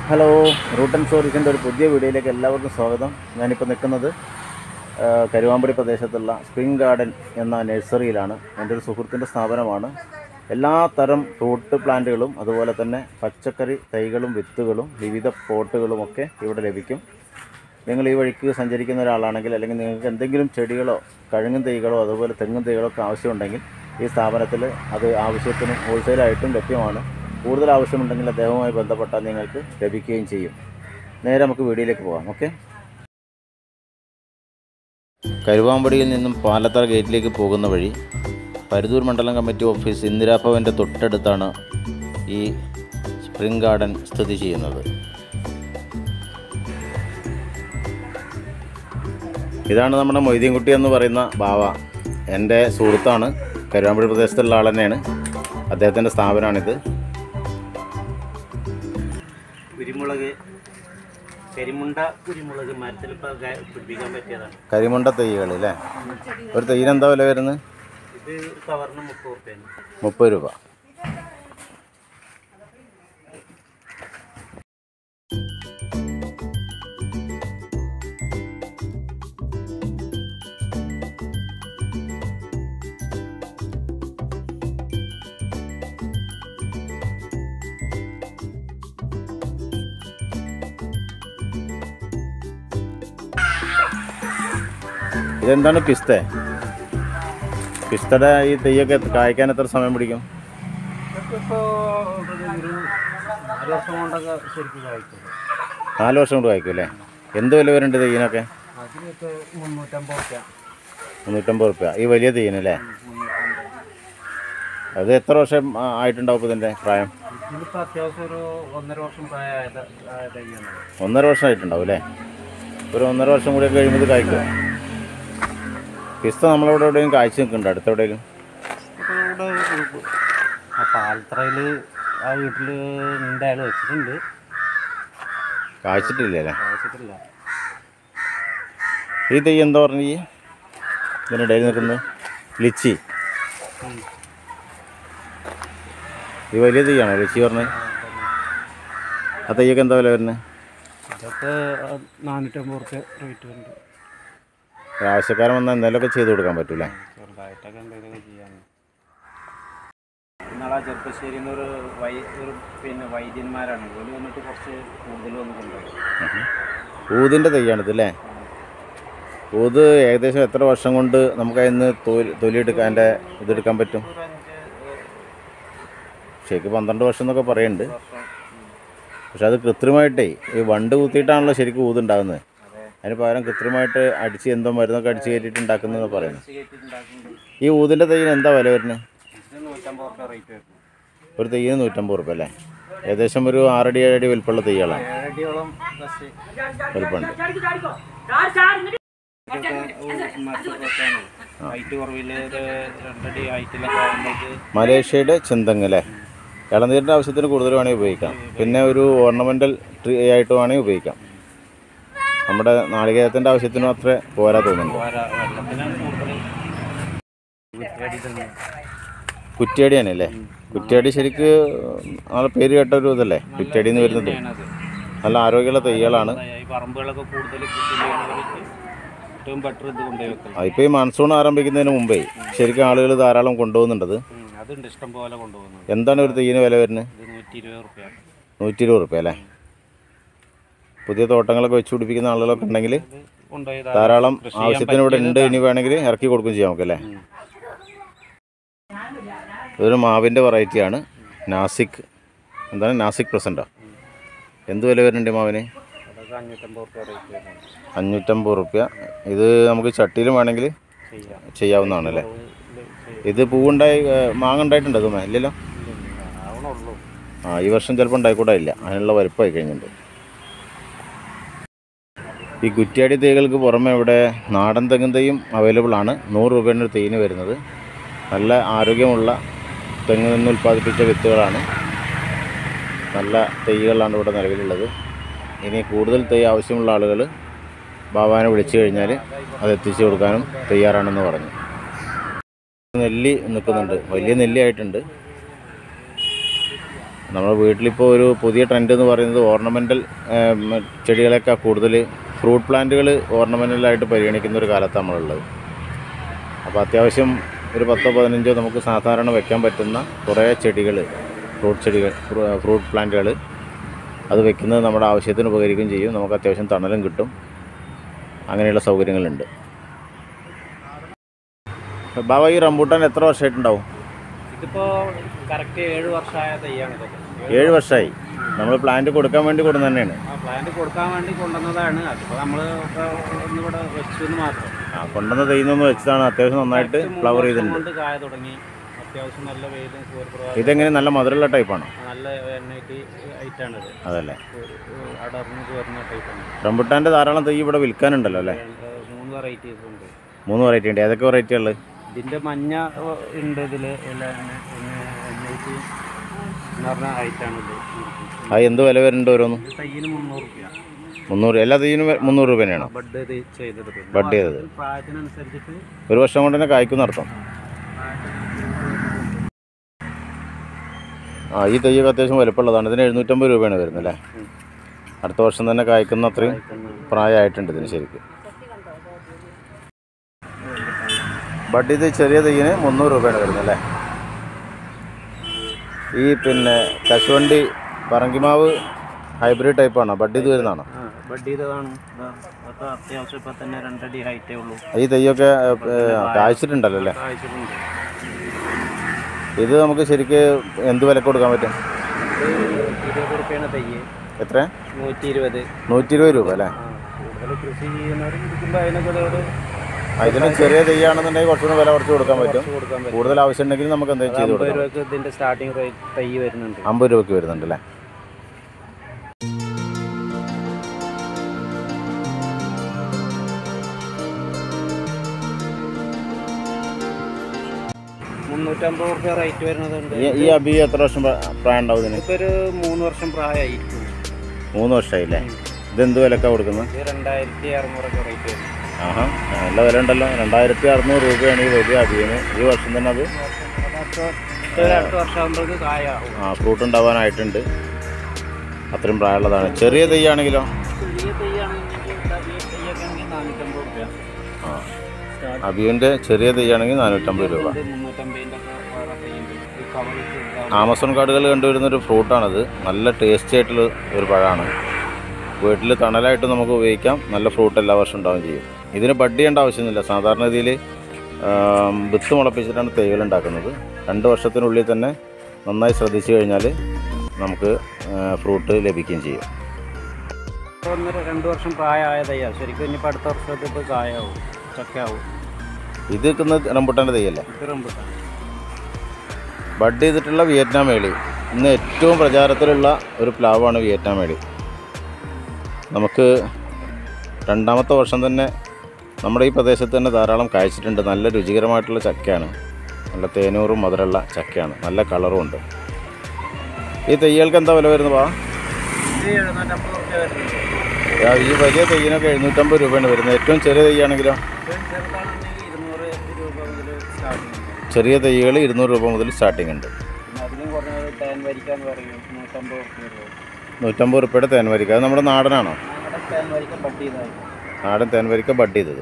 Hello root and സ്റ്റോറീസിൻ്റെ ഒരു പുതിയ വീഡിയോയിലേക്ക് എല്ലാവർക്കും സ്വാഗതം ഞാനിപ്പോൾ നിൽക്കുന്നത് ആ, കരുവാമ്പടി പ്രദേശത്തുള്ള സ്പ്രിംഗ് ഗാർഡൻ എന്ന നഴ്സറിയിലാണ് എൻ്റെ ഒരു സുഹൃത്തിൻ്റെ സ്ഥാപനമാണ് എല്ലാ തരം ഫ്രൂട്ട് പ്ലാന്റുകളും അതുപോലെ തന്നെ പച്ചക്കറി തൈകളും വിത്തുകളും വിവിധ പോട്ടുകളും ഒക്കെ ഇവിടെ ലഭിക്കും നിങ്ങൾ ഈ വഴിക്ക് സഞ്ചരിക്കുന്ന ഒരാളാണെങ്കിൽ അല്ലെങ്കിൽ നിങ്ങൾക്ക് എന്തെങ്കിലും ചെടികളോ കഴുങ്ങും തൈകളോ അതുപോലെ തെങ്ങും തൈകളോ ഒക്കെ ആവശ്യമുണ്ടെങ്കിൽ ഈ സ്ഥാപനത്തിൽ അത് ആവശ്യത്തിന് ഹോൾസെയിലായിട്ടും ലഭ്യമാണ് കൂടുതൽ ആവശ്യമുണ്ടെങ്കിൽ അദ്ദേഹവുമായി ബന്ധപ്പെട്ടാൽ നിങ്ങൾക്ക് ലഭിക്കുകയും ചെയ്യും നേരെ നമുക്ക് വീഡിയോയിലേക്ക് പോകാം ഓക്കെ കരുവാമ്പടിയിൽ നിന്നും പാലത്തറ ഗേറ്റിലേക്ക് പോകുന്ന വഴി പരുതൂർ മണ്ഡലം കമ്മിറ്റി ഓഫീസ് ഇന്ദിരാഭവൻ്റെ തൊട്ടടുത്താണ് ഈ സ്പ്രിംഗ് ഗാർഡൻ സ്ഥിതി ചെയ്യുന്നത് ഇതാണ് നമ്മുടെ മൊയ്തീൻകുട്ടി എന്ന് പറയുന്ന ബാവ എൻ്റെ സുഹൃത്താണ് കരുവാമ്പടി പ്രദേശത്തുള്ള ആൾ തന്നെയാണ് അദ്ദേഹത്തിൻ്റെ സ്ഥാപനമാണിത് കുരുമുളക് കരിമുണ്ട കുരുമുളക് മരത്തിൽ ഇപ്പോൾ പിടിപ്പിക്കാൻ പറ്റിയതാണ് കരിമുണ്ട തൈകൾ അല്ലേ ഒരു തൈന് എന്താ വില വരുന്നത് ഇത് കവറിന് മുപ്പത് റുപ്യാണ് മുപ്പത് രൂപ ഇതെന്താണ് പിസ്ത പിസ്തയുടെ ഈ തെയ്യൊക്കെ കായ്ക്കാൻ എത്ര സമയം പിടിക്കും ഇപ്പോൾ ഒരു നാല് വർഷം കൊണ്ടൊക്കെ ശരിക്കും കഴിക്കും നാല് വർഷം കൊണ്ട് കായ്ക്കും അല്ലേ എന്ത് വില വരുന്നുണ്ട് തെയ്യിനൊക്കെ അതിനൊക്കെ മുന്നൂറ്റമ്പത് റുപ്യ മുന്നൂറ്റമ്പത് റുപ്യ ഈ വലിയ തെയ്യിനല്ലേ അത് എത്ര വർഷം ആ, ആയിട്ടുണ്ടാവും ഇപ്പോൾ ഇതിൻ്റെ പ്രായം ഇതിലിപ്പോൾ അത്യാവശ്യം ഒരു ഒന്നര വർഷം പ്രായമായ തയ്യാണ് ഒന്നര വർഷം ആയിട്ടുണ്ടാവും അല്ലേ ഒരു ഒന്നര വർഷം കൂടി കഴിയുമ്പോൾ ഇത് കായ്ക്കും പിസ്ത നമ്മളിവിടെ എവിടെയും കായ്ച്ചു നിൽക്കുന്നുണ്ട് അടുത്ത എവിടെയെങ്കിലും ഇപ്പോൾ ഇവിടെ ആ പാലത്തറയിൽ ആ വീട്ടിൽ നിൻ്റെ അയാൾ വെച്ചിട്ടുണ്ട് കായ്ച്ചിട്ടില്ല അല്ലേ വെച്ചിട്ടില്ല ഈ തെയ്യം എന്താ പറഞ്ഞു ഈ ഇതിനിടയിൽ നിൽക്കുന്നത് ലിച്ചി ഈ വലിയ തെയ്യാണോ ലിച്ചി പറഞ്ഞത് ആ തെയ്യൊക്കെ എന്താ വില വരുന്നത് ഇതൊക്കെ നാനൂറ്റമ്പത് റുപ്യ റേറ്റ് ഉണ്ട് ഒരു ആവശ്യക്കാരൻ വന്നാൽ എന്തെങ്കിലുമൊക്കെ ചെയ്ത് കൊടുക്കാൻ പറ്റൂലേ ചെറുതായിട്ടൊക്കെ എന്തെങ്കിലുമൊക്കെ ചെയ്യാൻ ഇന്നാളെ ചെറുപ്പശ്ശേരിയിൽ നിന്ന് ഒരു വൈ ഒരു പിന്നെ വൈദ്യന്മാരാണ് ഓല് വന്നിട്ട് കുറച്ച് കൂടുതൽ വന്ന് കൊണ്ടുപോയി ഊതിൻ്റെ തെയ്യാണിത് അല്ലേ ഊത് ഏകദേശം എത്ര വർഷം കൊണ്ട് നമുക്ക് അതിന് തൊലി തൊലിയെടുക്കാൻ അതിൻ്റെ ഇതെടുക്കാൻ പറ്റും ഒരു അഞ്ച് ശരിക്കും പന്ത്രണ്ട് വർഷം എന്നൊക്കെ പറയുന്നുണ്ട് വർഷം പക്ഷെ അത് കൃത്രിമമായിട്ടേ ഈ വണ്ട് കുത്തിയിട്ടാണല്ലോ ശരിക്കും ഊതുണ്ടാകുന്നത് അതെ അതിന് പകരം കൃത്രിമമായിട്ട് അടിച്ച് എന്തോ മരുന്നൊക്കെ അടിച്ച് കയറ്റിയിട്ട് ഉണ്ടാക്കുന്നതെന്ന് പറയുന്നത് കയറ്റിട്ടുണ്ടാക്കുന്നുണ്ട് ഈ ഊതിൻ്റെ തെയ്യിന് എന്താ വില വരുന്നത് ഇത് നൂറ്റമ്പത് റുപ്യ റേറ്റ് വരുന്നു ഒരു തെയ്യിന് നൂറ്റമ്പത് റുപ്യ അല്ലേ ഏകദേശം ഒരു ആറടി ഏഴടി വലിപ്പമുള്ള തെയ്യകളാണ് ഏഴടിയോളം ബസ് വലിപ്പമുണ്ട് മറ്റൊക്കെയാണ് ഹൈറ്റ് കുറവിൽ ഒരു രണ്ടടി ഹൈറ്റിലൊക്കെ ആകുമ്പോഴേക്ക് മലേഷ്യയുടെ ചിന്തങ് അല്ലേ ഇളനീരിൻ്റെ ആവശ്യത്തിന് കൂടുതൽ വേണമെങ്കിൽ ഉപയോഗിക്കാം പിന്നെ ഒരു ഓർണമെൻ്റൽ ട്രീ ആയിട്ട് വേണമെങ്കിൽ ഉപയോഗിക്കാം നമ്മുടെ നാളികേരത്തിൻ്റെ ആവശ്യത്തിനും അത്ര പോരാ തോന്നുന്നു പോരാ വെള്ളത്തിനാണ് കൂടുതൽ കുറ്റിയടി തന്നെ കുറ്റിയടിയാണ് അല്ലേ കുറ്റിയടി ശരിക്ക് നമ്മളെ പേര് കേട്ട ഒരു ഇതല്ലേ കുറ്റിയടി എന്ന് വരുന്നത് തന്നെയാണത് നല്ല ആരോഗ്യമുള്ള തൈകളാണ് ഈ പറമ്പുകളൊക്കെ കൂടുതൽ കൃഷി ചെയ്യുന്നവർക്ക് ഏറ്റവും ബെറ്റർ ഇത് കൊണ്ടുപോയി വെക്കൽ ഇപ്പോൾ ഈ മൺസൂൺ ആരംഭിക്കുന്നതിന് മുമ്പേ ശരിക്കും ആളുകൾ ധാരാളം കൊണ്ടുപോകുന്നുണ്ടത് ഉം, അതുണ്ട് ഇഷ്ടം പോലെ കൊണ്ടുപോകുന്നത് എന്താണ് ഒരു തെയ്യിന് വില വരുന്നത് ഇത് നൂറ്റി ഇരുപത് റുപ്യ നൂറ്റി ഇരുപത് റുപ്യ അല്ലേ പുതിയ തോട്ടങ്ങളൊക്കെ വെച്ച് പിടിപ്പിക്കുന്ന ആളുകളൊക്കെ ഉണ്ടെങ്കിൽ ഇത് കൊണ്ടുപോയി ധാരാളം കൃഷി ചെയ്യാൻ ആവശ്യത്തിന് ഇവിടെ ഉണ്ട് ഇനി വേണമെങ്കിൽ ഇറക്കി കൊടുക്കുകയും ചെയ്യാം നമുക്കല്ലേ ഉം. ഇതൊരു മാവിൻ്റെ വെറൈറ്റിയാണ് നാസിക് എന്താണ് നാസിക് പ്രസൻറ്റോ എന്ത് വില വരുന്നുണ്ട് ഈ മാവിന് അതൊക്കെ അഞ്ഞൂറ്റമ്പത് റുപ്യ റേറ്റ് വരുന്നുണ്ട് അഞ്ഞൂറ്റമ്പത് റുപ്യ ഇത് നമുക്ക് ചട്ടിയിലും വേണമെങ്കിൽ ചെയ്യാം ചെയ്യാവുന്നതാണ് അല്ലേ ഇത് ചെയ്യാം. ഇത് പൂവുണ്ടായി ഏ, മാങ്ങ ഉണ്ടായിട്ടുണ്ടോ ഇതുമേ ഇല്ലല്ലോ ആവണുള്ളൂ ആ ഈ വർഷം ചിലപ്പോൾ ഉണ്ടായിക്കൂടാ ഇല്ല അതിനുള്ള വലുപ്പമായി കഴിഞ്ഞിട്ടുണ്ട് ഈ കുറ്റിയാടി തൈകൾക്ക് പുറമെ ഇവിടെ നാടൻ തെങ്ങും തൈയും അവൈലബിൾ ആണ് നൂറ് രൂപയാണ് ഒരു തൈന് വരുന്നത് നല്ല ആരോഗ്യമുള്ള തെങ്ങിൽ നിന്ന് ഉൽപ്പാദിപ്പിച്ച വിത്തുകളാണ് നല്ല തൈകളാണ് ഇവിടെ നിലവിലുള്ളത് ഇനി കൂടുതൽ തൈ ആവശ്യമുള്ള ആളുകൾ ബാബാനെ വിളിച്ചു കഴിഞ്ഞാൽ അത് എത്തിച്ചു കൊടുക്കാനും തയ്യാറാണെന്ന് പറഞ്ഞു നെല്ലി നിൽക്കുന്നുണ്ട് വലിയ നെല്ലി ആയിട്ടുണ്ട് നമ്മുടെ വീട്ടിലിപ്പോൾ ഒരു പുതിയ ട്രെൻഡ് എന്ന് പറയുന്നത് ഓർണമെൻ്റൽ ചെടികളൊക്കെ കൂടുതൽ ഫ്രൂട്ട് പ്ലാന്റുകൾ ഓർണമെൻ്റലായിട്ട് പരിഗണിക്കുന്ന ഒരു കാലത്താണ് നമ്മളുള്ളത് അപ്പോൾ അത്യാവശ്യം ഒരു പത്തോ പതിനഞ്ചോ നമുക്ക് സാധാരണ വെക്കാൻ പറ്റുന്ന കുറേ ചെടികൾ ഫ്രൂട്ട് ചെടികൾ ഫ്രൂട്ട് പ്ലാന്റുകൾ അത് വെക്കുന്നത് നമ്മുടെ ആവശ്യത്തിന് ഉപകരിക്കുകയും ചെയ്യും നമുക്ക് അത്യാവശ്യം തണലും കിട്ടും അങ്ങനെയുള്ള സൗകര്യങ്ങളുണ്ട് ബാബ ഈ റംബൂട്ടാൻ എത്ര വർഷമായിട്ടുണ്ടാവും ഇതിപ്പോ കറക്റ്റ് ഏഴ് വർഷമായ തയ്യാണ് ഇതൊക്കെ ഏഴ് വർഷമായി നമ്മൾ പ്ലാന്റ് കൊടുക്കാൻ വേണ്ടി കൊടുക്കുന്നത് തന്നെയാണ് ആ പ്ലാന്റ് കൊടുക്കാൻ വേണ്ടി കൊണ്ടുവന്നതാണ് അതിപ്പോ നമ്മള് ഇപ്പൊ ഒന്നിവിടെ വെച്ചു എന്ന് മാത്രം ആ കൊണ്ടുവന്ന തെയ്യുന്നൊന്ന് വെച്ചതാണ് അത്യാവശ്യം നന്നായിട്ട് കറക്റ്റ് മൂന്ന് ഫ്ലവർ വർഷം ചെയ്തിട്ടുണ്ട് കൊണ്ട് കായ തുടങ്ങി അത്യാവശ്യം നല്ല വെയിലും സൂര്യപ്രകാശം ഇതെങ്ങനെ നല്ല മധുരമുള്ള ടൈപ്പാണോ നല്ല എണ്ണയ്ക്ക് ഐറ്റാണ് ഇത് അതല്ലേ അടർന്ന് ചേർന്ന ടൈപ്പാണ് റംബുട്ടാൻ്റെ ധാരാളം തൈ ഇവിടെ വിൽക്കാനുണ്ടല്ലോ അല്ലേ മൂന്ന് വെറൈറ്റീസ് ഉണ്ട് മൂന്ന് വെറൈറ്റി ഉണ്ട് ഏതൊക്കെ വെറൈറ്റി ഉള്ളത് ഇതിന്റെ മഞ്ഞ ഏഹ്, ഉണ്ട് ഇതില് എല്ലാം തന്നെ. പിന്നെ എൻ ഐ ടി എന്ന് പറഞ്ഞ ഐറ്റാണ് ഇത് അത് എന്ത് വില വരുന്നുണ്ട് ഓരോന്നും ഇത് തയ്യിന് മുന്നൂറ് റുപ്യ മുന്നൂറ് എല്ലാ തൈയിനും വെ- മുന്നൂറ് രൂപ തന്നെയാണോ ബഡ് ഇത് ചെയ്തത് പിന്നെ ബഡ് ചെയ്തത്. പ്രായത്തിനനുസരിച്ചിട്ട് ഒരു വർഷം കൊണ്ട് തന്നെ കായ്ക്കുന്ന അർത്ഥം ആ ഈ തൈയൊക്കെ അത്യാവശ്യം വലുപ്പമുള്ളതാണ് ഇതിന് എഴുന്നൂറ്റമ്പത് രൂപയാണ് വരുന്നത് അല്ലേ ഉം. അടുത്ത വർഷം തന്നെ കായ്ക്കുന്ന അത്രയും പ്രായമായിട്ടുണ്ട് ഇതിന് ശരിക്കും ബഡ് ഇത് ചെറിയ തൈയിന് മുന്നൂറ് രൂപയാണ് വരുന്നത് അല്ലേ ഈ പിന്നെ കശുവണ്ടി പറങ്കിമാവ് ഹൈബ്രിഡ് ടൈപ്പാണോ ബഡ് ഇത് വരുന്നതാണോ ആ ബഡ് ചെയ്തതാണ് ഇതാ, അതൊക്കെ അത്യാവശ്യം ഇപ്പം തന്നെ രണ്ടടി ഹൈറ്റേ ഉള്ളൂ ഈ തൈയൊക്കെ ഏ, കായ്ച്ചിട്ടുണ്ടല്ലോ അല്ലേ കാഴ്ചകളുണ്ട് ഇത് നമുക്ക് ശരിക്ക് എന്ത് വില കൊടുക്കാൻ പറ്റും ഇരുപത് റുപ്യാണ് തയ്യ് എത്ര നൂറ്റി ഇരുപത് നൂറ്റി ഇരുപത് രൂപ അല്ലേ ആ കൂടുതൽ കൃഷി ചെയ്യുന്നവർ ഇരിക്കുമ്പോൾ അതിനൊക്കെ ഒരു ആ, ഇതിന് ചെറിയ തൈയാണെന്നുണ്ടെങ്കിൽ കുറച്ചുകൂടി വില കുറച്ച് കൊടുക്കാൻ പറ്റും കുറച്ച് കൊടുക്കാൻ പറ്റും കൂടുതൽ ആവശ്യം ഉണ്ടെങ്കിൽ നമുക്ക് എന്തെങ്കിലും ചെയ്ത് അമ്പത് കൊടുക്കാം രൂപക്ക് ഇതിന്റെ സ്റ്റാർട്ടിങ് റേറ്റ് തൈ വരുന്നുണ്ട് അമ്പത് രൂപയ്ക്ക് വരുന്നുണ്ട് അല്ലേ മുന്നൂറ്റമ്പത് റുപ്യ റേറ്റ് വരുന്നതുണ്ട് ഈ ഈ അബി എത്ര വർഷം പ്രാ- പ്രായം ഉണ്ടാവും ഇതിന് ഇപ്പൊ ഒരു മൂന്ന് വർഷം പ്രായമായിരിക്കും മൂന്ന് വർഷമായില്ലേ ഇതെന്ത് വിലക്കാണ് കൊടുക്കുന്നത് ഇത് രണ്ടായിരത്തി അറുന്നൂറൊക്കെ റേറ്റ് വരും ആഹാ നല്ല വില ഉണ്ടല്ലോ രണ്ടായിരത്തി അറുന്നൂറ് രൂപയാണ് ഈ വലിയ അബിയന് ഈ വർഷം തന്നെ അത് അതപ്പോൾ ഒരു അടുത്ത വർഷം ആകുമ്പോഴേക്ക് കായാവും ആ ഫ്രൂട്ട് ഉണ്ടാവാനായിട്ടുണ്ട് അത്രയും പ്രായമുള്ളതാണ് ചെറിയ തൈയാണെങ്കിലോ ചെറിയ തൈയാണെങ്കിൽ ഈ തൈയൊക്കെ ആണെങ്കിൽ നാനൂറ്റമ്പത് റുപ്യ ആ അബിയൻ്റെ ചെറിയ തൈയാണെങ്കിൽ നാനൂറ്റമ്പത് രൂപ മുന്നൂറ്റമ്പതിൻ്റെ ഒക്കെ വേറെ തൈയുണ്ട് ഈ കവറിൽ ആമസോൺ കാർഡുകൾ കണ്ടുവരുന്ന ഒരു ഫ്രൂട്ടാണത് നല്ല ടേസ്റ്റി ആയിട്ടുള്ള ഒരു പഴമാണ് വീട്ടിൽ തണലായിട്ട് നമുക്ക് ഉപയോഗിക്കാം നല്ല ഫ്രൂട്ട് എല്ലാ വർഷവും ഉണ്ടാവുകയും ചെയ്യും ഇതിന് ബഡ് ചെയ്യേണ്ട ആവശ്യമൊന്നുമില്ല സാധാരണ രീതിയിൽ വിത്ത് മുളപ്പിച്ചിട്ടാണ് തൈകൾ ഉണ്ടാക്കുന്നത് രണ്ട് വർഷത്തിനുള്ളിൽ തന്നെ നന്നായി ശ്രദ്ധിച്ചു കഴിഞ്ഞാൽ നമുക്ക് ഫ്രൂട്ട് ലഭിക്കുകയും ചെയ്യും ഒന്നര രണ്ട് വർഷം പ്രായമായ തയ്യാ ശരിക്കും ഇനിയിപ്പോൾ അടുത്ത വർഷത്തിൽ ഇപ്പോൾ കായാവും ചക്കയാവും ഇത് നിൽക്കുന്ന റംബുട്ടാൻ്റെ തൈയല്ലേ ഇത് റംബുട്ടാൻ ബഡ് ചെയ്തിട്ടുള്ള വിയറ്റ്നാം മേളി ഇന്ന് ഏറ്റവും പ്രചാരത്തിലുള്ള ഒരു പ്ലാവാണ് വിയറ്റ്നാം മേളി നമുക്ക് രണ്ടാമത്തെ വർഷം തന്നെ നമ്മുടെ ഈ പ്രദേശത്ത് തന്നെ ധാരാളം കായ്ച്ചിട്ടുണ്ട് നല്ല രുചികരമായിട്ടുള്ള ചക്കയാണ് നല്ല തേനൂറും മധുരമുള്ള ചക്കയാണ് നല്ല കളറും ഉണ്ട് ഈ തൈകൾക്ക് എന്താ വില വരുന്നത് പാ ഇത് എഴുന്നൂറ്റമ്പത് റുപ്യ വരുന്നുണ്ട് ആ, ഈ വലിയ തൈയിനൊക്കെ എഴുന്നൂറ്റമ്പത് രൂപയാണ് വരുന്നത് ഏറ്റവും ചെറിയ തൈയാണെങ്കിലോ ഇത് ചെറുതാണെങ്കിൽ ഇരുന്നൂറ് രൂപ മുതൽ സ്റ്റാർട്ടിങ് ഉണ്ട് ചെറിയ തൈകൾ ഇരുന്നൂറ് രൂപ മുതൽ സ്റ്റാർട്ടിംഗ് ഉണ്ട് പിന്നെ അതിലും കുറഞ്ഞത് തേൻ വരിക്കാന്ന് പറയും നൂറ്റമ്പത് റുപ്യ രൂപ നൂറ്റമ്പത് റുപ്യയുടെ തേൻവരിക്ക അത് നമ്മുടെ നാടനാണോ ഞങ്ങളുടെ തേൻ വരിക്ക ബഡ് ചെയ്തായിരുന്നു നാടൻ തേൻവരിക്ക ബഡ് ചെയ്തത്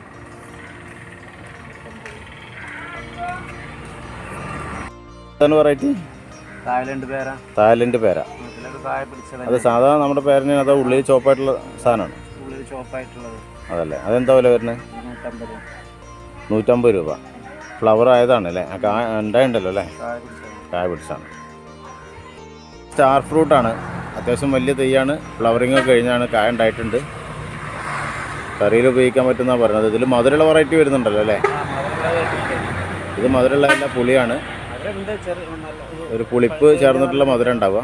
വെറൈറ്റി തായ്ലൻഡ് പേര തായ്ലൻഡ് പേര ഇതിലൊക്കെ കായ പിടിച്ചത് അത് സാധാരണ നമ്മുടെ പേരിന് അത് ഉള്ളിൽ ചോപ്പായിട്ടുള്ള സാധനമാണ് ഉള്ളിൽ ചോപ്പായിട്ടുള്ളത് അതല്ലേ അതെന്താ വില വരുന്നത് നൂറ്റമ്പത് നൂറ്റമ്പത് രൂപ ഫ്ലവർ ആയതാണ് അല്ലേ ആ കായ ഉണ്ടായിട്ടുണ്ടല്ലോ അല്ലേ കായ പിടിച്ചത് കായ പിടിച്ചാണ് സ്റ്റാർ ഫ്രൂട്ടാണ് അത്യാവശ്യം വലിയ തെയ്യാണ് ഫ്ലവറിങ് ഒക്കെ കഴിഞ്ഞാണ് കായ ഉണ്ടായിട്ടുണ്ട് കറിയിൽ ഉപയോഗിക്കാൻ പറ്റുന്ന പറഞ്ഞത് ഇതിൽ മധുരമുള്ള വെറൈറ്റി വരുന്നുണ്ടല്ലോ അല്ലേ ആ മധുരമുള്ള വരുന്നുണ്ട്. ഇത് മധുരമുള്ള അല്ല പുളിയാണ് മധുരമുണ്ട് ചെറിയ നല്ല ഒരു ഒരു പുളിപ്പ് ചേർന്നിട്ടുള്ള മധുരം ഉണ്ടാവുക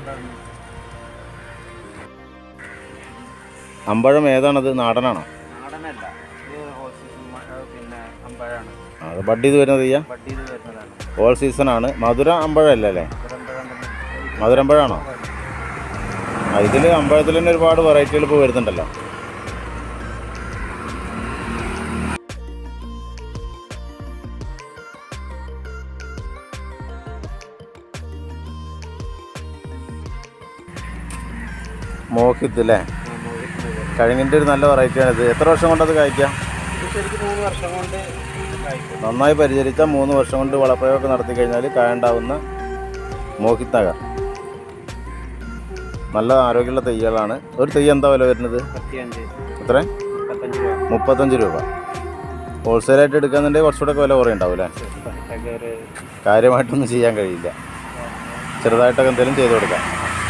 അമ്പഴം ഏതാണത് നാടനാണോ നാടനല്ല ഇത് ഓസീസും പിന്നെ അമ്പഴാണ് ആ, അത് ബഡ് ചെയ്ത് വരുന്നത് ചെയ്യാം ബഡ് ചെയ്ത് വരുന്നതാണ് ഓൾ സീസൺ ആണ് മധുര അമ്പഴമല്ല അല്ലേ മധുരമ്പഴം തന്നെ മധുരമ്പഴാണോ ആ ഇതിൽ അമ്പഴത്തിൽ തന്നെ ഒരുപാട് വെറൈറ്റികൾ ഇപ്പോൾ വരുന്നുണ്ടല്ലോ മോഹിത്ത് അല്ലേ ആ, മോഹിത്ത് മുതൽ. കഴിഞ്ഞിൻ്റെ ഒരു നല്ല വെറൈറ്റിയാണ് ഇത് എത്ര വർഷം കൊണ്ടത് കായ്ക്കാം ഇത് ശരിക്കും മൂന്ന് വർഷം കൊണ്ട് കഴിക്കും നന്നായി പരിചരിച്ചാൽ മൂന്ന് വർഷം കൊണ്ട് വളപ്രയോഗമൊക്കെ നടത്തി കഴിഞ്ഞാൽ കായുണ്ടാവുന്ന മോഹിത് നഗർ നല്ല ആരോഗ്യമുള്ള തെയ്യകളാണ് ഒരു തെയ്യം എന്താ വില വരുന്നത് മുപ്പത്തിയഞ്ച് എത്ര മുപ്പത്തഞ്ച് രൂപ മുപ്പത്തഞ്ച് രൂപ ഹോൾസെയിലായിട്ട് എടുക്കാന്നുണ്ടെങ്കിൽ കുറച്ചുകൂടെ വില കുറയുണ്ടാവും അല്ലേ ഇതൊക്കെ ഒരു കാര്യമായിട്ടൊന്നും ചെയ്യാൻ കഴിയില്ല ചെറുതായിട്ടൊക്കെ എന്തെങ്കിലും ചെയ്ത് കൊടുക്കാം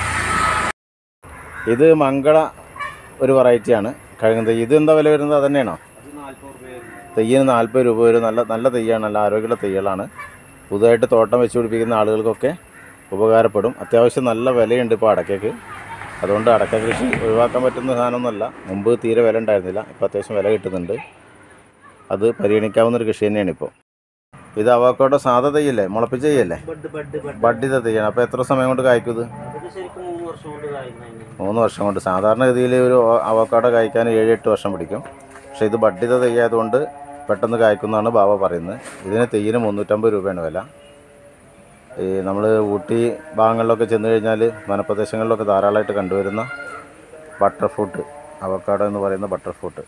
ഇത് മംഗള ഒരു വെറൈറ്റിയാണ് കഴിഞ്ഞ തെയ്യം ഇത് എന്താ വില വരുന്നത് അത് തന്നെയാണോ അത് നാൽപ്പത് രൂപ വരുന്നു തെയ്യന് നാൽപ്പത് രൂപ വരും നല്ല നല്ല തെയ്യാണ് നല്ല ആരോഗ്യമുള്ള തെയ്യകളാണ് പുതുതായിട്ട് തോട്ടം വെച്ച് പിടിപ്പിക്കുന്ന ആളുകൾക്കൊക്കെ ഉപകാരപ്പെടും അത്യാവശ്യം നല്ല വിലയുണ്ട് ഇപ്പോൾ അടക്കയ്ക്ക് അതുകൊണ്ട് അടക്ക കൃഷി ഒഴിവാക്കാൻ പറ്റുന്ന സാധനമൊന്നുമല്ല മുമ്പ് തീരെ വില ഉണ്ടായിരുന്നില്ല ഇപ്പോൾ അത്യാവശ്യം വില കിട്ടുന്നുണ്ട് അത് പരിഗണിക്കാവുന്ന ഒരു കൃഷി തന്നെയാണ് ഇപ്പോൾ ഇത് അവക്കോട്ടെ സാധാ തെയ്യല്ലേ മുളപ്പിച്ച തെയ്യല്ലേ ബഡ് ബഡ് ബഡ് ബഡ് ചെയ്ത തെയ്യാണ് അപ്പോൾ എത്ര സമയം കൊണ്ട് കായ്ക്കും ഇത് അതൊക്കെ ശരിക്കും മൂന്ന് വർഷം കൊണ്ട് കായ്ക്കുന്നതിന് മൂന്ന് വർഷം കൊണ്ട് സാധാരണഗതിയിൽ ഒരു അവക്കാടോ കായ്ക്കാൻ ഏഴ് എട്ട് വർഷം പിടിക്കും പക്ഷേ ഇത് ബഡ്ഡിത തെയ്യായതുകൊണ്ട് പെട്ടെന്ന് കായ്ക്കുന്നതാണ് ബാബ പറയുന്നത് ഇതിന് തെയ്യിന് മുന്നൂറ്റമ്പത് രൂപയാണ് വില ഈ നമ്മൾ ഊട്ടി ഭാഗങ്ങളിലൊക്കെ ചെന്ന് കഴിഞ്ഞാൽ വനപ്രദേശങ്ങളിലൊക്കെ ധാരാളമായിട്ട് കണ്ടുവരുന്ന ബട്ടർ ഫ്രൂട്ട് അവക്കാടോ എന്ന് പറയുന്ന ബട്ടർ ഫ്രൂട്ട്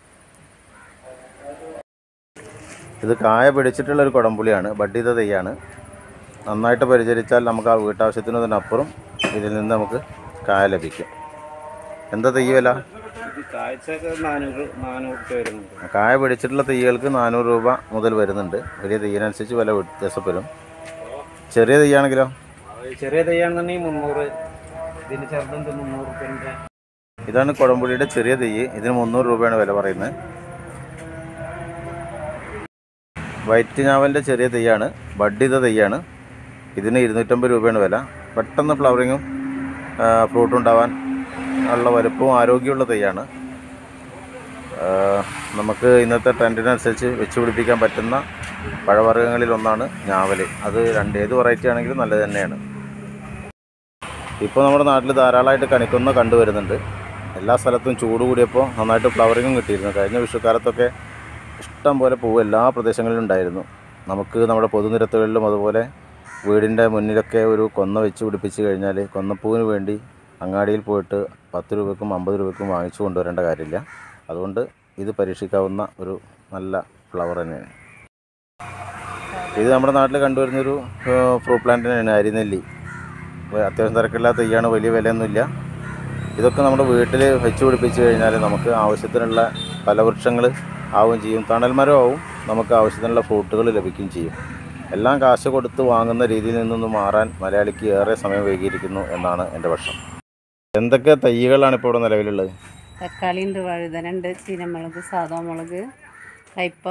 ഇത് കായ പിടിച്ചിട്ടുള്ള ഒരു കുടംപുളിയാണ് ബഡ്ഡിത തെയ്യാണ് നന്നായിട്ട് പരിചരിച്ചാൽ നമുക്ക് ആ വീട്ടാവശ്യത്തിനതിനപ്പുറം ഇതിൽ നിന്ന് നമുക്ക് കായ ലഭിക്കും എന്താ തെയ്യ വില ഇത് കാഴ്ചയൊക്കെ നാനൂറ് നാനൂറ് രൂപ വരുന്നുണ്ട് കായ പിടിച്ചിട്ടുള്ള തെയ്യകൾക്ക് നാനൂറ് രൂപ മുതൽ വരുന്നുണ്ട് വലിയ തെയ്യനനുസരിച്ച് വില വ്യത്യാസപ്പെടും ചെറിയ തെയ്യാണെങ്കിലോ അത് ചെറിയ തൈയാണെന്നുണ്ടെങ്കിൽ മുന്നൂറ് ഇതിന് ചെറുതെന്ത് മുന്നൂറ് റുപ്യൻ്റെ ഇതാണ് കുടംപുളിയുടെ ചെറിയ തെയ്യ് ഇതിന് മുന്നൂറ് രൂപയാണ് വില പറയുന്നത് വൈറ്റ് ഞാവലിൻ്റെ ചെറിയ തെയ്യാണ് ബഡ് ചെയ്ത തെയ്യാണ് ഇതിന് ഇരുന്നൂറ്റമ്പത് രൂപയാണ് വില പെട്ടെന്ന് ഫ്ലവറിങ്ങും ഫ്രൂട്ട് ഉണ്ടാവാൻ ഉള്ള വലുപ്പവും ആരോഗ്യമുള്ള തെയ്യാണ് ആ, നമുക്ക് ഇന്നത്തെ ട്രെൻഡിനനുസരിച്ച് വെച്ച് പിടിപ്പിക്കാൻ പറ്റുന്ന പഴവർഗ്ഗങ്ങളിൽ ഒന്നാണ് ഞാവൽ അത് രണ്ട് ഏത് വെറൈറ്റി ആണെങ്കിലും നല്ലത് തന്നെയാണ് ഇപ്പോൾ നമ്മുടെ നാട്ടിൽ ധാരാളമായിട്ട് കണിക്കൊന്ന കണ്ടുവരുന്നുണ്ട് എല്ലാ സ്ഥലത്തും ചൂട് കൂടിയപ്പോൾ നന്നായിട്ട് ഫ്ലവറിങ്ങും കിട്ടിയിരുന്നു കഴിഞ്ഞ വിഷുക്കാലത്തൊക്കെ ഇഷ്ടം പോലെ പൂവ് എല്ലാ പ്രദേശങ്ങളിലും ഉണ്ടായിരുന്നു നമുക്ക് നമ്മുടെ പൊതുനിരത്തുകളിലും അതുപോലെ വീടിൻ്റെ മുന്നിലൊക്കെ ഒരു കൊന്ന വെച്ച് പിടിപ്പിച്ച് കഴിഞ്ഞാൽ കൊന്നപ്പൂവിന് വേണ്ടി അങ്ങാടിയിൽ പോയിട്ട് പത്ത് രൂപയ്ക്കും അമ്പത് രൂപയ്ക്കും വാങ്ങിച്ചു കൊണ്ടുവരേണ്ട കാര്യമില്ല അതുകൊണ്ട് ഇത് പരീക്ഷിക്കാവുന്ന ഒരു നല്ല ഫ്ലവർ തന്നെയാണ് ഇത് നമ്മുടെ നാട്ടിൽ കണ്ടുവരുന്നൊരു ഫ്രൂട്ട് പ്ലാന്റ് തന്നെയാണ് അരിനെല്ലി വ- അത്യാവശ്യം തിരക്കില്ലാത്ത തെയ്യാണ് വലിയ വിലയൊന്നുമില്ല ഇതൊക്കെ നമ്മുടെ വീട്ടിൽ വെച്ച് പിടിപ്പിച്ച് കഴിഞ്ഞാൽ നമുക്ക് ആവശ്യത്തിനുള്ള ഫലവൃക്ഷങ്ങൾ ആവുകയും ചെയ്യും തണൽമരം ആവും നമുക്ക് ആവശ്യത്തിനുള്ള ഫ്രൂട്ടുകൾ ലഭിക്കുകയും ചെയ്യും എല്ലാം കാശ് കൊടുത്ത് വാങ്ങുന്ന രീതിയിൽ നിന്നൊന്ന് മാറാൻ മലയാളിക്ക് ഏറെ സമയം വൈകിയിരിക്കുന്നു എന്നാണ് എൻ്റെ പക്ഷം എന്തൊക്കെ തൈകളാണ് ഇപ്പോൾ ഇവിടെ നിലവിലുള്ളത് തക്കാളി ഉണ്ട് വഴുതന ഉണ്ട് ചീനമുളക് സാധാ മുളക് കയ്പ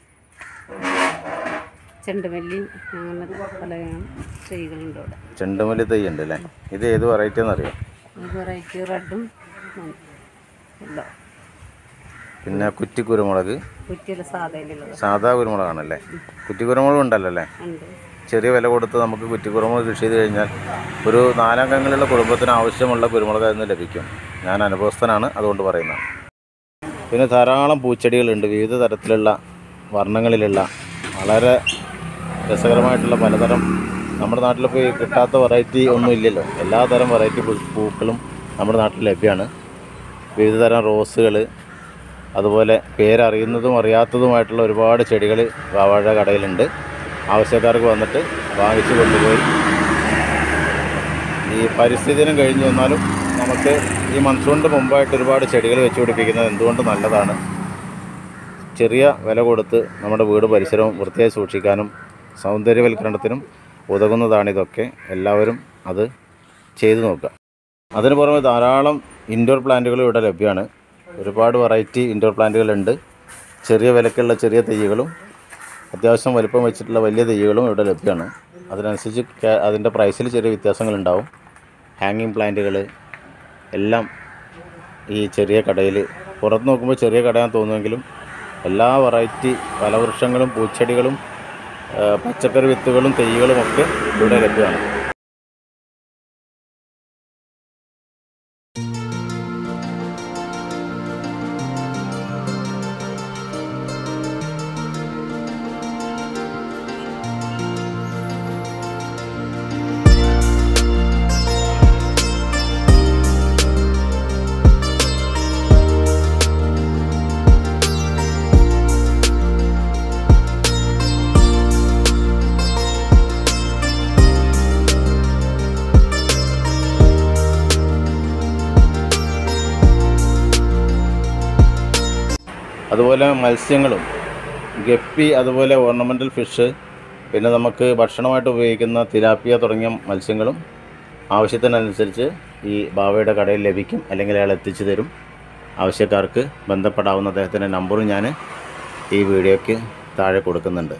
ചെണ്ടുമല്ലി അങ്ങനെ പല ചെടികളുണ്ട് ഇവിടെ ചെണ്ടുമല്ലി തൈ ഉണ്ട് അല്ലേ ഇത് ഏത് വെറൈറ്റി എന്നറിയാം ഈ വെറൈറ്റി റെഡും ഉണ്ടോ പിന്നെ കുറ്റി കുരുമുളക് കുറ്റിയില സാധയിലുള്ളത് സാധാ കുരുമുളകാണല്ലേ കുറ്റി കുരുമുളക് ഉണ്ടല്ലോ അല്ലേ ഉണ്ട് ചെറിയ വില കൊടുത്ത് നമുക്ക് കുറ്റിക്കുരുമുളക് കൃഷി ചെയ്ത് കഴിഞ്ഞാൽ ഒരു നാലംഗങ്ങളുള്ള കുടുംബത്തിന് ആവശ്യമുള്ള കുരുമുളക് അതിൽ നിന്ന് ലഭിക്കും ഞാൻ അനുഭവസ്ഥനാണ് അതുകൊണ്ട് പറയുന്നത് പിന്നെ ധാരാളം പൂച്ചെടികളുണ്ട് വിവിധ തരത്തിലുള്ള വർണ്ണങ്ങളിലുള്ള വളരെ രസകരമായിട്ടുള്ള പലതരം നമ്മുടെ നാട്ടിലിപ്പോൾ ഈ കിട്ടാത്ത വെറൈറ്റി ഒന്നും ഇല്ലല്ലോ എല്ലാ തരം വെറൈറ്റി പൂക്കളും നമ്മുടെ നാട്ടിൽ ലഭ്യമാണ് വിവിധ തരം റോസുകൾ അതുപോലെ പേരറിയുന്നതും അറിയാത്തതുമായിട്ടുള്ള ഒരുപാട് ചെടികൾ വാവാഴ കടയിലുണ്ട് ആവശ്യക്കാർക്ക് വന്നിട്ട് വാങ്ങിച്ചു കൊണ്ടുപോയി ഈ പരിസ്ഥിതി ദിനം കഴിഞ്ഞു വന്നാലും നമുക്ക് ഈ മൺസൂണിൻ്റെ മുമ്പായിട്ട് ഒരുപാട് ചെടികൾ വെച്ച് പിടിപ്പിക്കുന്നത് എന്തുകൊണ്ട് നല്ലതാണ് ചെറിയ വില കൊടുത്ത് നമ്മുടെ വീട് പരിസരവും വൃത്തിയായി സൂക്ഷിക്കാനും സൗന്ദര്യവൽക്കരണത്തിനും ഉതകുന്നതാണ് ഇതൊക്കെ എല്ലാവരും അത് ചെയ്തു നോക്കുക അതിന് പുറമെ ധാരാളം ഇൻഡോർ പ്ലാന്റുകൾ ഇവിടെ ലഭ്യമാണ് ഒരുപാട് വെറൈറ്റി ഇൻഡോർ പ്ലാന്റുകളുണ്ട് ചെറിയ വിലക്കുള്ള ചെറിയ തൈകളും അത്യാവശ്യം വലിപ്പം വെച്ചിട്ടുള്ള വലിയ തൈകളും ഇവിടെ ലഭ്യമാണ് അതിനനുസരിച്ച് ക്യാ- അതിൻ്റെ പ്രൈസിൽ ചെറിയ വ്യത്യാസങ്ങളുണ്ടാവും ഹാങ്ങിങ് പ്ലാന്റുകൾ എല്ലാം ഈ ചെറിയ കടയിൽ പുറത്ത് നോക്കുമ്പോൾ ചെറിയ കടയാൻ തോന്നുമെങ്കിലും എല്ലാ വെറൈറ്റി ഫലവൃക്ഷങ്ങളും പൂച്ചെടികളും ആ, പച്ചക്കറി വിത്തുകളും തൈകളും ഒക്കെ ഇവിടെ ലഭ്യമാണ് അതുപോലെ മത്സ്യങ്ങളും ഗപ്പി അതുപോലെ ഓർണമെൻ്റൽ ഫിഷ് പിന്നെ നമുക്ക് ഭക്ഷണമായിട്ട് ഉപയോഗിക്കുന്ന തിലാപ്പിയ തുടങ്ങിയ മത്സ്യങ്ങളും ആവശ്യത്തിനനുസരിച്ച് ഈ ബാവയുടെ കടയിൽ ലഭിക്കും അല്ലെങ്കിൽ അയാൾ എത്തിച്ചു തരും ആവശ്യക്കാർക്ക് ബന്ധപ്പെടാവുന്ന അദ്ദേഹത്തിൻ്റെ നമ്പറും ഞാൻ ഈ വീഡിയോയ്ക്ക് താഴെ കൊടുക്കുന്നുണ്ട്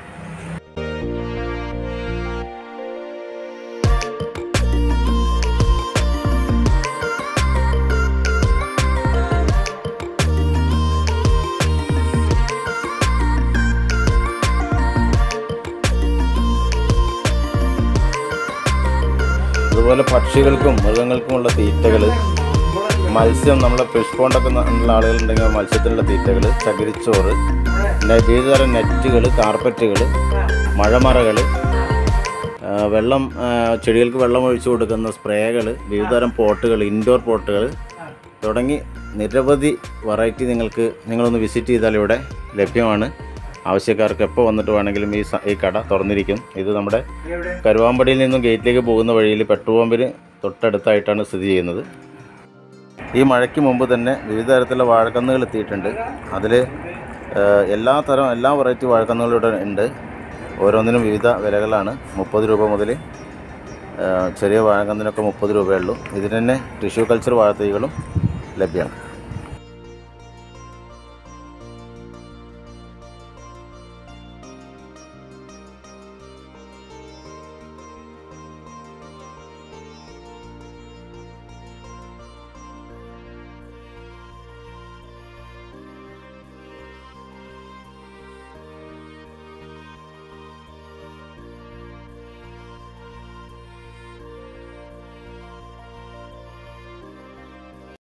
അതുപോലെ പക്ഷികൾക്കും മൃഗങ്ങൾക്കുമുള്ള തീറ്റകൾ മത്സ്യം നമ്മളെ ഫിഷ് പോണ്ടൊക്കെ ഉള്ള ആളുകളുണ്ടെങ്കിൽ മത്സ്യത്തിനുള്ള തീറ്റകൾ ചകിരിച്ചോറ് പിന്നെ വിവിധതരം നെറ്റുകൾ കാർപ്പറ്റുകൾ മഴമറകൾ വെള്ളം ആ, ചെടികൾക്ക് വെള്ളം ഒഴിച്ചു കൊടുക്കുന്ന സ്പ്രേകൾ വിവിധതരം പോട്ടുകൾ ഇൻഡോർ പോട്ടുകൾ തുടങ്ങി നിരവധി വെറൈറ്റി നിങ്ങൾക്ക് നിങ്ങളൊന്ന് വിസിറ്റ് ചെയ്താൽ ഇവിടെ ലഭ്യമാണ് ആവശ്യക്കാർക്ക് എപ്പോൾ വന്നിട്ട് വേണമെങ്കിലും ഈ സ- ഈ കട തുറന്നിരിക്കും ഇത് നമ്മുടെ കരുവാമ്പടിയിൽ നിന്നും ഗേറ്റിലേക്ക് പോകുന്ന വഴിയിൽ പെട്രോൾ പമ്പിന് തൊട്ടടുത്തായിട്ടാണ് സ്ഥിതി ചെയ്യുന്നത് ഈ മഴയ്ക്ക് മുമ്പ് തന്നെ വിവിധ തരത്തിലുള്ള വാഴക്കന്നുകൾ എത്തിയിട്ടുണ്ട് അതിൽ എല്ലാ തരം എല്ലാ വെറൈറ്റി വാഴക്കന്നുകളും ഇവിടെ ഉണ്ട് ഓരോന്നിനും വിവിധ വിലകളാണ് മുപ്പത് രൂപ മുതൽ ചെറിയ വാഴക്കന്നിനൊക്കെ മുപ്പത് രൂപയേ ഉള്ളൂ ഇതിന് തന്നെ ടിഷ്യൂ കൾച്ചർ വാഴത്തൈകളും ലഭ്യമാണ്